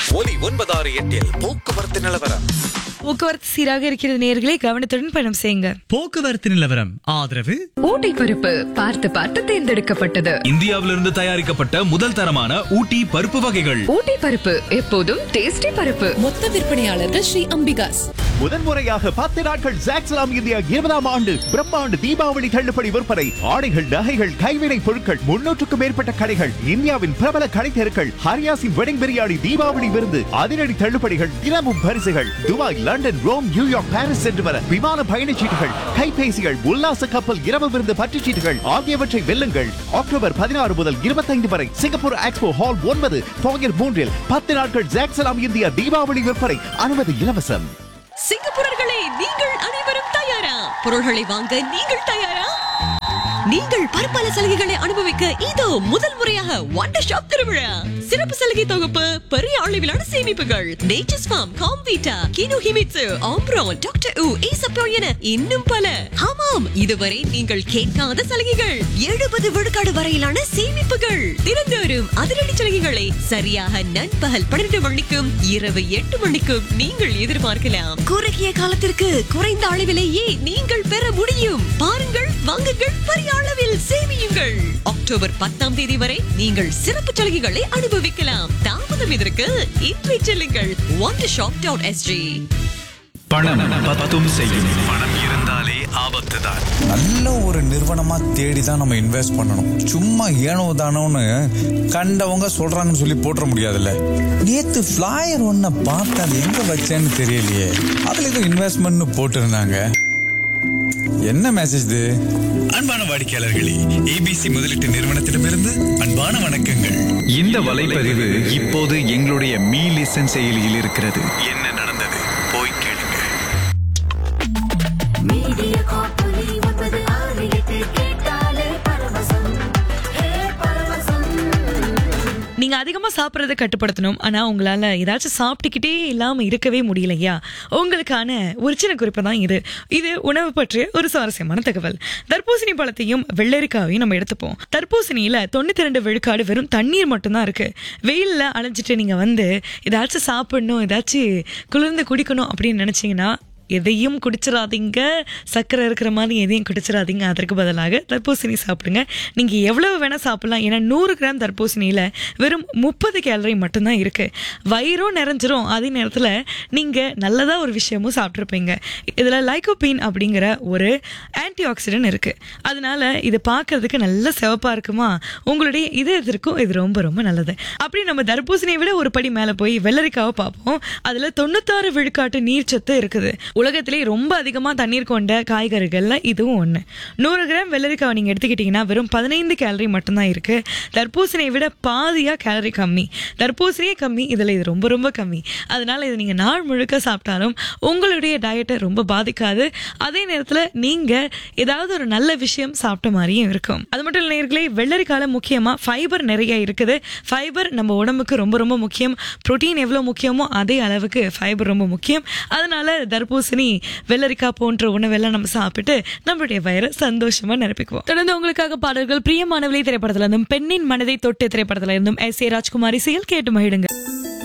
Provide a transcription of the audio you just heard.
ஒலி ஒன்பதாறு எட்டில் போக்குவரத்து நிலவரம் போக்குவரத்து சீராக இருக்கிறது நேர்களை கவனத்துடன் பயணம் செய்யுங்க போக்குவரத்து நிலவரம் ஆதரவு ஊட்டி பருப்பு பார்த்து பார்த்து தேர்ந்தெடுக்கப்பட்டது இந்தியாவிலிருந்து தயாரிக்கப்பட்ட முதல் தரமான ஊட்டி பருப்பு வகைகள் ஊட்டி பருப்பு எப்போதும் டேஸ்டி பருப்பு மொத்த விற்பனையாளர்கள் ஸ்ரீ அம்பிகாஸ் முதன்முறையாக பத்து நாட்கள் ஜாக்ஸ்லாம் இந்தியா இருபதாம் ஆண்டு பிரம்மாண்டு தீபாவளி தள்ளுபடி விற்பனை ஆடைகள் நகைகள் கைவினை பொருட்கள் முன்னூற்றுக்கும் மேற்பட்ட கடைகள் இந்தியாவின் பிரபல கடை தெருக்கள் ஹரியாசின் வெடிங் பிரியாணி தீபாவளி விருந்து அதிரடி தள்ளுபடிகள் தினமும் பரிசுகள் Dubai London Rome New York Paris சென்று வர விமான பயணச்சீட்டுகள் கைபேசிகள் உல்லாச கப்பல் இரவு விருந்து பற்றுச்சீட்டுகள் ஆகியவற்றை வெல்லுங்கள் அக்டோபர் பதினாறு முதல் இருபத்தைந்து வரை சிங்கப்பூர் எக்ஸ்போ ஹால் ஒன்பது போயர் மூன்றில் பத்து நாட்கள் ஜாக்ஸ்லாம் இந்தியா தீபாவளி விற்பனை அனுமதி இலவசம் சிங்கப்பூரர்களே நீங்கள் அனைவரும் தயாரா பொருள்களை வாங்க நீங்கள் தயாரா நீங்கள் பற்பல சலுகைகளை அனுபவிக்க இதோ முதல் முறையாக வண்டர் ஷாப் திருவிழா சிறப்பு சலுகை தொகுப்பு பெரிய அளவிலான சேமிப்புகள் நேச்சர்ஸ் ஃபார்ம் காம்வீட்டா கினோ ஹிமிட்சு ஆம்ப்ரோன் டாக்டர் உ ஈசப்போ என இன்னும் பல ஆமாம் இதுவரை நீங்கள் கேட்காத சலுகைகள் எழுபது விழுக்காடு வரையிலான சேமிப்புகள் தினந்தோறும் அதிரடி சலுகைகளை சரியாக நண்பகல் பன்னிரண்டு மணிக்கும் இரவு எட்டு மணிக்கும் நீங்கள் எதிர்பார்க்கலாம் குறுகிய காலத்திற்கு குறைந்த அளவிலேயே நீங்கள் பெற முடியும் பாருங்கள் வாங்குங்கள் பெரிய அளவில் சேமியுங்கள் அக்டோபர் பத்தாம் தேதி வரை நீங்கள் சிறப்பு சலுகைகளை அனுபவிக்கலாம் தாமதம் இதற்கு இன்றை செல்லுங்கள் ஒன் ஷாப் டாட் எஸ்ஜி பணம் பத்தும் செய்யும் பணம் இருந்தாலே ஆபத்து தான் நல்ல ஒரு நிறுவனமா தேடி தான் நம்ம இன்வெஸ்ட் பண்ணணும் சும்மா ஏனோ தானோன்னு கண்டவங்க சொல்றாங்கன்னு சொல்லி போட்டுற முடியாதுல்ல நேத்து ஃபிளாயர் ஒன்ன பார்த்தா அது எங்க வச்சேன்னு தெரியலையே அதுல ஏதோ இன்வெஸ்ட்மெண்ட்னு போட்டிருந்தாங்க என்ன மெசேஜ் இது அன்பான வாடிக்கையாளர்களே ஏபிசி முதலீட்டு நிறுவனத்திடமிருந்து அன்பான வணக்கங்கள் இந்த வலைப்பதிவு இப்போது எங்களுடைய மீ லிசன் செயலியில் இருக்கிறது என்ன நடந்தது போய் கேளுங்க மீடியா காப்பொலி ஒன்பது ஆறு எட்டு கேட்டாலே பரவசம் ஹே பரவசம் நீங்க அதிகமா சாப்பிட்றத கட்டுப்படுத்தணும் ஆனா உங்களால ஏதாச்சும் சாப்பிட்டுக்கிட்டே இல்லாம இருக்கவே முடியலையா உங்களுக்கான ஒரு சின்ன குறிப்பு தான் இது இது உணவு பற்றிய ஒரு சுவாரஸ்யமான தகவல் தர்பூசணி பழத்தையும் வெள்ளரிக்காவையும் நம்ம எடுத்துப்போம் தர்பூசணியில தொண்ணூத்தி ரெண்டு விழுக்காடு வெறும் தண்ணீர் மட்டும்தான் இருக்கு வெயில்ல அலைஞ்சிட்டு நீங்க வந்து ஏதாச்சும் சாப்பிடணும் ஏதாச்சும் குளிர்ந்து குடிக்கணும் அப்படின்னு நினைச்சீங்கன்னா எதையும் குடிச்சிடாதீங்க சர்க்கரை இருக்கிற மாதிரி எதையும் குடிச்சிடாதீங்க அதற்கு பதிலாக தர்பூசணி சாப்பிடுங்க நீங்க எவ்வளவு வேணா சாப்பிடலாம் ஏன்னா நூறு கிராம் தர்பூசணியில வெறும் முப்பது கேலரி மட்டும்தான் இருக்கு வயிறும் நிறைஞ்சிரும் அதே நேரத்துல நீங்க நல்லதா ஒரு விஷயமும் சாப்பிட்ருப்பீங்க இதுல லைகோபீன் அப்படிங்கிற ஒரு ஆன்டி ஆக்சிடென்ட் இருக்கு அதனால இது பார்க்கிறதுக்கு நல்ல சிவப்பா இருக்குமா உங்களுடைய இதயத்திற்கும் இது ரொம்ப ரொம்ப நல்லது அப்படி நம்ம தர்பூசணியை விட ஒரு படி மேல போய் வெள்ளரிக்காவை பார்ப்போம் அதுல தொண்ணூத்தாறு விழுக்காட்டு நீர்ச்சத்து இருக்குது உலகத்திலே ரொம்ப அதிகமா தண்ணீர் கொண்ட காய்கறிகள்ல இதுவும் ஒண்ணு நூறு கிராம் வெள்ளரிக்காவை நீங்க எடுத்துக்கிட்டீங்கன்னா வெறும் பதினைந்து கேலரி மட்டும்தான் இருக்கு தர்பூசணியை விட பாதியா கேலரி கம்மி தர்பூசணியே கம்மி இதுல இது ரொம்ப ரொம்ப கம்மி அதனால இது நீங்க நாள் முழுக்க சாப்பிட்டாலும் உங்களுடைய டயட்டை ரொம்ப பாதிக்காது அதே நேரத்துல நீங்க ஏதாவது ஒரு நல்ல விஷயம் சாப்பிட்ட மாதிரியும் இருக்கும் அது மட்டும் இல்லை நேயர்களே வெள்ளரிக்கால முக்கியமா ஃபைபர் நிறைய இருக்குது ஃபைபர் நம்ம உடம்புக்கு ரொம்ப ரொம்ப முக்கியம் புரோட்டீன் எவ்வளவு முக்கியமோ அதே அளவுக்கு ஃபைபர் ரொம்ப முக்கியம் அதனால தர்பூசணி வெள்ளரிக்காய் போன்ற உணவெல்லாம் நம்ம சாப்பிட்டு நம்மளுடைய வயிறை சந்தோஷமா நிரப்பிக்குவோம் தொடர்ந்து உங்களுக்காக பாடல்கள் பிரியமானவளை திரைப்படத்துல இருந்தும் பெண்ணின் மனதை தொட்டு திரைப்படத்துல இருந்தும் எஸ் ஏ ராஜ்குமாரி செயல் கேட்டு மகிழுங்க